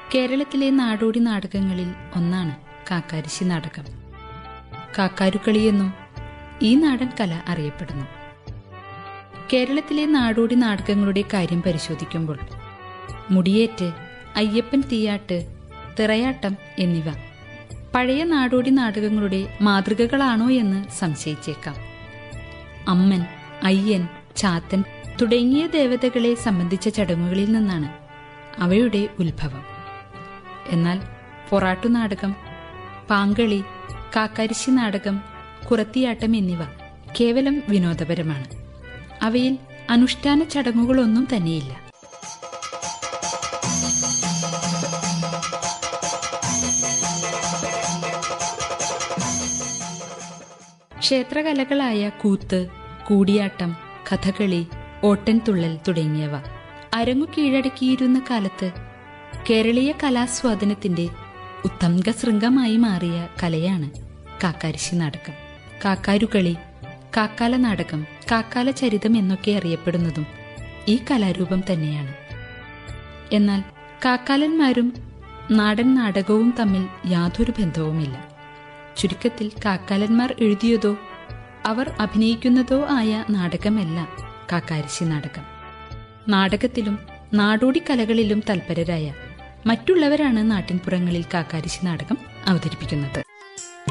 കേരളത്തിലെ നാടോടി നാടകങ്ങളിൽ ഒന്നാണ് കാക്കാരിശി നാടകം കാക്കാരുക്കളിയെന്നും ഈ നാടൻ കല അറിയപ്പെടുന്നു കേരളത്തിലെ നാടോടി നാടകങ്ങളുടെ കാര്യം പരിശോധിക്കുമ്പോൾ മുടിയേറ്റ് അയ്യപ്പൻ തീയാട്ട് തിറയാട്ടം എന്നിവ പഴയ നാടോടി നാടകങ്ങളുടെ മാതൃകകളാണോ എന്ന് സംശയിച്ചേക്കാം അമ്മൻ അയ്യൻ ചാത്തൻ തുടങ്ങിയ ദേവതകളെ സംബന്ധിച്ച ചടങ്ങുകളിൽ നിന്നാണ് അവയുടെ ഉത്ഭവം എന്നാൽ പൊറാട്ടു നാടകം പാങ്കളി കാക്കാരിശി നാടകം കുറത്തിയാട്ടം എന്നിവ കേവലം വിനോദപരമാണ് അവയിൽ അനുഷ്ഠാന ചടങ്ങുകളൊന്നും തന്നെയില്ല ക്ഷേത്രകലകളായ കൂത്ത് കൂടിയാട്ടം കഥകളി ഓട്ടൻതുള്ളൽ തുടങ്ങിയവ അരങ്ങു കീഴടക്കിയിരുന്ന കാലത്ത് കേരളീയ കലാസ്വാദനത്തിന്റെ ഉത്തംഗ ശൃംഗമായി മാറിയ കലയാണ് കാക്കാരിശി നാടകം കാക്കാരുകളി കാക്കാല നാടകം കാക്കാല ചരിതം എന്നൊക്കെ അറിയപ്പെടുന്നതും ഈ കലാരൂപം തന്നെയാണ് എന്നാൽ കാക്കാലന്മാരും നാടൻ നാടകവും തമ്മിൽ യാതൊരു ബന്ധവുമില്ല ചുരുക്കത്തിൽ കാക്കാലന്മാർ എഴുതിയതോ അവർ അഭിനയിക്കുന്നതോ ആയ നാടകമല്ല കാക്കാരിശി നാടകം നാടകത്തിലും നാടോടി കലകളിലും തൽപരരായ മറ്റുള്ളവരാണ് നാട്ടിൻപുറങ്ങളിൽ കാക്കാരിശി നാടകം അവതരിപ്പിക്കുന്നത്